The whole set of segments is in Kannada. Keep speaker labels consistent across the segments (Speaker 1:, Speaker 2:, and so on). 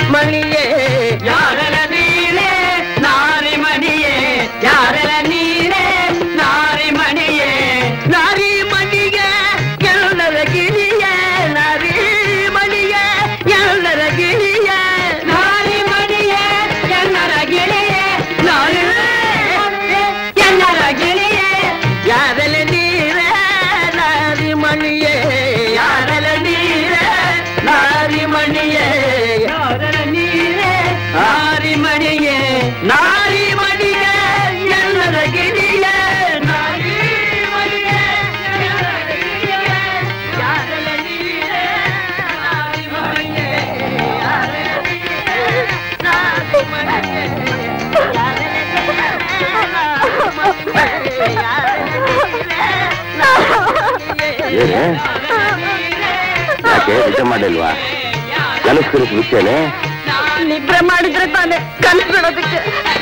Speaker 1: ಮಣಿಯೇ ಯಾರಲ ನೀರೇ ನಾರಿ ಮಣಿಯೇ ಯಾರಲ ನೀರೇ ನಾರಿ ಮಣಿಯೇ ನಾರಿ ಮಣಿಗೆ ಎಲ್ಲರ ಗಿರಿಯೇ ನಾರಿ ಮಣಿಯೇ ಎಲ್ಲರ ಗಿರಿಯೇ ನಾರಿ ಮಣಿಯೇ ಎಲ್ಲರ ಗಿಳಿಯೇ ನಾರಿ ಎಲ್ಲರ ಗಿಳಿಯೇ ಯಾರಲ ನೀರೇ ನಾರಿ ಮಣಿಯೇ ಯಾರಲ ನೀರೇ ನಾರಿ ಮಣಿಯೇ ಯಾರಲ ನೀರೇ ನಾರಿ ಮಣಿಯೇ ನಾರಿ ಮಣಿಯೇ ಎಲ್ಲರ ಗಿಳಿಯೇ ನಾರಿ ಮಣಿಯೇ ಎಲ್ಲರ ಗಿಳಿಯೇ ಯಾರಲ ನೀರೇ ನಾರಿ ಮಣಿಯೇ ಯಾರಲ ನೀರೇ ನಾರಿ ಮಣಿಯೇ
Speaker 2: ಏನೇ ಯಾಕೆ ನಿಜ ಮಾಡಿಲ್ವಾ ಕನಸು ಕನಸು ಬಿಟ್ಟೇನೆ
Speaker 3: ನಿದ್ರೆ ಮಾಡಿದ್ರೆ ತಾನೆ ಕನಸು ಬಿಡೋದಕ್ಕೆ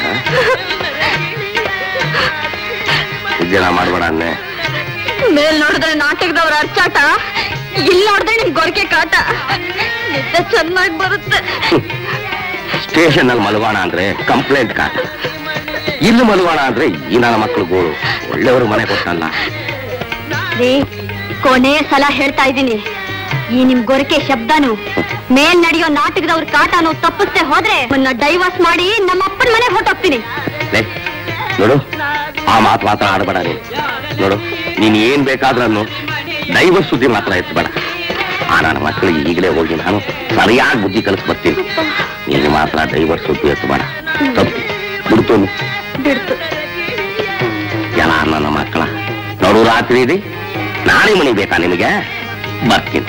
Speaker 2: ನಿಜನ ಮಾಡ್ಬೇಡ ಅನ್ನೆ
Speaker 3: ಮೇಲ್ ನೋಡಿದ್ರೆ ನಾಟಕದವ್ರ ಅರ್ಚಾಟ ಇಲ್ಲಿ ನೋಡಿದ್ರೆ ನಿಮ್ ಗೊರಕೆ ಕಾಟ ನಿದ್ದೆ ಚೆನ್ನಾಗಿ ಬರುತ್ತೆ
Speaker 2: ಸ್ಟೇಷನ್ ಅಲ್ಲಿ ಮಲಗೋಣ ಅಂದ್ರೆ ಕಂಪ್ಲೇಂಟ್ ಕಾಟ ಇಲ್ಲಿ ಮಲಗೋಣ ಅಂದ್ರೆ ಈ ನನ್ನ ಮಕ್ಳಿಗೂ ಒಳ್ಳೆಯವರು ಮನೆ ಕೊಟ್ಟಲ್ಲ
Speaker 3: ರೀ ಕೊನೆ ಸಲ ಹೇಳ್ತಾ ಇದ್ದೀನಿ ಈ ನಿಮ್ ಗೊರಕೆ ಶಬ್ದನು ಮೇಲ್ ನಡೆಯೋ ನಾಟಕದವ್ರ ಕಾಟನು ತಪ್ಪಿಸ್ದೆ ಹೋದ್ರೆ ನನ್ನ ಡೈವರ್ಸ್ ಮಾಡಿ ನಮ್ಮ ಅಪ್ಪನ ಮನೆಗೆ ಹೊಟ್ಟೋಗ್ತೀನಿ
Speaker 2: ಲೇ, ನೋಡು ಆ ಮಾತು ಮಾತ್ರ ಆಡಬೇಡ ನೀನು ನೋಡು ನೀನ್ ಏನ್ ಬೇಕಾದ್ರೂ ದೈವ ಸುದ್ದಿ ಮಾತ್ರ ಎತ್ತಬೇಡ ಆ ನನ್ನ ಮಕ್ಕಳಿಗೆ ಈಗಲೇ ಹೋಗಿ ನಾನು ಸರಿಯಾಗಿ ಬುದ್ಧಿ ಕಲಿಸ್ಬರ್ತೀನಿ ನೀನು ಮಾತ್ರ ದೈವ ಸುದ್ದಿ ಎತ್ತಬೇಡ ತಪ್ಪು ಬಿಡ್ತು
Speaker 3: ಬಿಡ್ತು
Speaker 2: ಎಲ್ಲ ನನ್ನ ಮಕ್ಕಳ ನೋಡು ರಾತ್ರಿ ಇದೆ ನಾಳೆ ಮನೆ ಬೇಕಾ ನಿಮಗೆ ಬರ್ತೀನಿ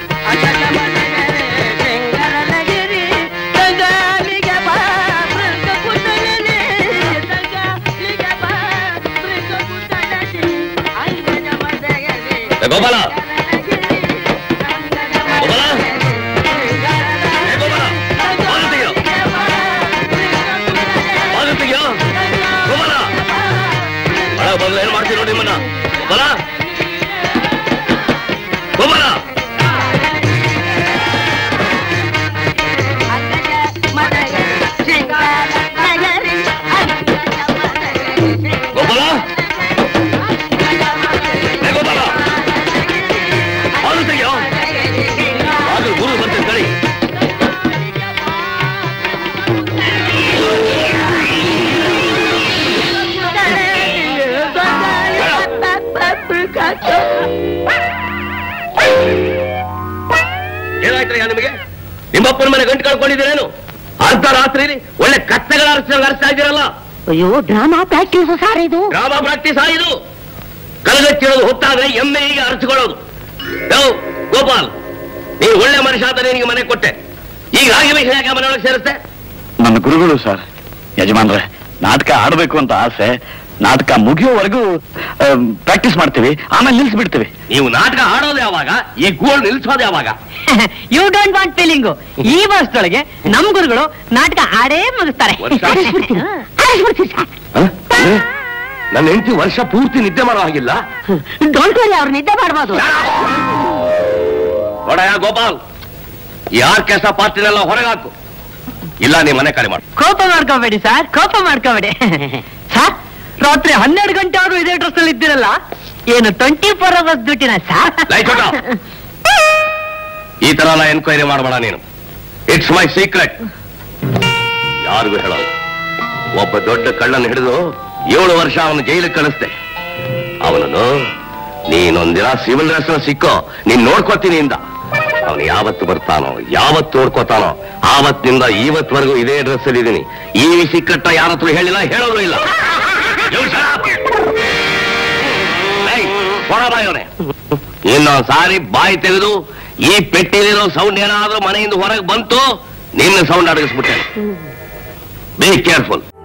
Speaker 2: ಗೋಪಾಲ ಗೋಪಾಲ ಏ ಗೋಪಾಲ ಬಾಗಿಲು ತೆಗೆಯೋ ಬಾಗಿಲು ತೆಗೆಯೋ ಗೋಪಾಲ ಒಳಗೆ ಬಂದು ಏನ್ ಮಾಡ್ತೀವಿ ನೋಡಿ ನಿಮ್ಮನ್ನ ಗೋಪಾಲ ಗೋಪಾಲ ಗೋಪಾಲ ಏ ಗೋಪಾಲ ಬಾಗಿಲು ತೆಗೆಯೋ ಬಾಗಿಲು ಗುರು ಬರ್ತೀನಿ ಕಳಿ ಏನಾಯ್ತಯ್ಯ ನಿಮಗೆ ನಿಮ್ಮಪ್ಪನ ಮನೆ ಗಂಟು ಕಳ್ಕೊಂಡಿದ್ದೀರೇನು ಅರ್ಧ ರಾತ್ರಿ ಒಳ್ಳೆ ಕತ್ತೆಗಳ ಅರ್ಚ ಅರ್ಸ್ತಾ ಇದ್ದೀರಲ್ಲ
Speaker 3: ಅಯ್ಯೋ ಡ್ರಾಮಾ ಪ್ರಾಕ್ಟೀಸ್ ಸಾರ್ ಇದು
Speaker 2: ಡ್ರಾಮಾ ಪ್ರಾಕ್ಟೀಸ್ ಆಯಿತು ಕಲಗಚ್ಚಿರೋದು ಹೊತ್ತಾದ್ರೆ ಎಮ್ಮೆ ಈಗ ಅರ್ಚ್ಕೊಳ್ಳೋದು ಯೋ ಗೋಪಾಲ್ ನೀನು ಒಳ್ಳೆ ಮನುಷ್ಯ ಅಂತ ನಿನಗೆ ಮನೆ ಕೊಟ್ಟೆ ಈಗ ಹಾಗೆ ವಿಷಯ ಯಾಕೆ ಮನೆಯೊಳಗೆ ಸೇರಿಸ್ತೆ
Speaker 4: ನನ್ನ ಗುರುಗಳು ಸರ್ ಯಜಮಾನ್ರೆ ನಾಟಕ ಆಡ್ಬೇಕು ಅಂತ ಆಸೆ ನಾಟಕ ಮುಗಿಯೋವರೆಗೂ ಪ್ರಾಕ್ಟೀಸ್ ಮಾಡ್ತೀವಿ ಆಮೇಲೆ ನಿಲ್ಸ್ಬಿಡ್ತೀವಿ
Speaker 2: ನೀವು ನಾಟಕ ಆಡೋದು ಯಾವಾಗ ಈ ಗೋಳ್ ನಿಲ್ಸೋದು ಯಾವಾಗ
Speaker 5: ಯು ಡೋಂಟ್ ವಾಂಟ್ ಫೀಲಿಂಗು ಈ ವರ್ಷದೊಳಗೆ ನಮ್ ಗುರುಗಳು ನಾಟಕ ಆಡೇ ಮುಗಿಸ್ತಾರೆ
Speaker 2: ವರ್ಷ?
Speaker 5: ಆಡಿಸ್ಬಿಡ್ತೀನಿ. ಆಡಿಸ್ಬಿಡ್ತೀನಿ ಸರ್.
Speaker 2: ಹ? ಅಂದ್ರೆ ನನ್ನ ಹೆಂಡತಿ ವರ್ಷ ಪೂರ್ತಿ ನಿದ್ದೆ ಮಾಡೋ ಹಾಗಿಲ್ಲ
Speaker 5: ಡೋಂಟ್ ವರಿ ಅವ್ರು ನಿದ್ದೆ ಮಾಡ್ಬೋದು
Speaker 2: ನೋಡಯ್ಯ ಗೋಪಾಲ್ ಈ ಆರ್ಕೆಸ್ಟ್ರಾ ಪಾರ್ಟಿನೆಲ್ಲ ಹೊರಗಾಕು ಇಲ್ಲ ನೀ ಮನೆ ಕರೆ ಮಾಡು
Speaker 5: ಕೋಪ ಮಾಡ್ಕೋಬೇಡಿ ಸರ್ ಕೋಪ ಮಾಡ್ಕೋಬೇಡಿ ಸರ್ ರಾತ್ರಿ ಹನ್ನೆರಡು ಗಂಟೆ ಆದ್ರೂ ಇದೇ ಡ್ರೆಸ್ ಅಲ್ಲಿ ಇದ್ದೀರಲ್ಲ ಏನು ಟ್ವೆಂಟಿ ಫೋರ್ ಅವರ್ಸ್ ಡ್ಯೂಟಿನ ಸರ್
Speaker 2: ಲೈಟ್ ಹೊಟ್ಟು. ಈ ತರ ಎಲ್ಲ ಎನ್ಕ್ವೈರಿ ಮಾಡಬೇಡ ನೀನು ಇಟ್ಸ್ ಮೈ ಸೀಕ್ರೆಟ್ ಯಾರಿಗೂ ಹೇಳಲ್ಲ ಒಬ್ಬ ದೊಡ್ಡ ಕಳ್ಳನ್ನು ಹಿಡಿದು ಏಳು ವರ್ಷ ಅವನು ಜೈಲಿಗೆ ಕಳಿಸ್ದೆ ಅವನನ್ನು ನೀನೊಂದಿನ ಸಿವಿಲ್ ಡ್ರೆಸ್ ಸಿಕ್ಕೋ ನೀನ್ ನೋಡ್ಕೋತೀನಿ ಇಂದ ಅವನು ಯಾವತ್ತು ಬರ್ತಾನೋ ಯಾವತ್ತು ನೋಡ್ಕೋತಾನೋ ಆವತ್ತಿನಿಂದ ಇವತ್ವರೆಗೂ ಇದೇ ಡ್ರೆಸ್ ಅಲ್ಲಿ ಇದೀನಿ ಈ ಸಿಕ್ಕಟ್ಟ ಯಾರ ಹತ್ರ ಹೇಳಿಲ್ಲ ಹೇಳೋದು ಇಲ್ಲ You shut up. ಏಯ್, ಕೊಡ ಬಾಯೋನೆ ಇನ್ನೊಂದ್ ಸಾರಿ ಬಾಯಿ ತೆಗೆದು ಈ ಪೆಟ್ಟಿಲಿರೋ ಸೌಂಡ್ ಏನಾದ್ರೂ ಮನೆಯಿಂದ ಹೊರಗೆ ಬಂತು ನಿನ್ನ ಸೌಂಡ್ ಅಡಗಿಸ್ಬಿಟ್ಟೆ ಬಿ ಕೇರ್ಫುಲ್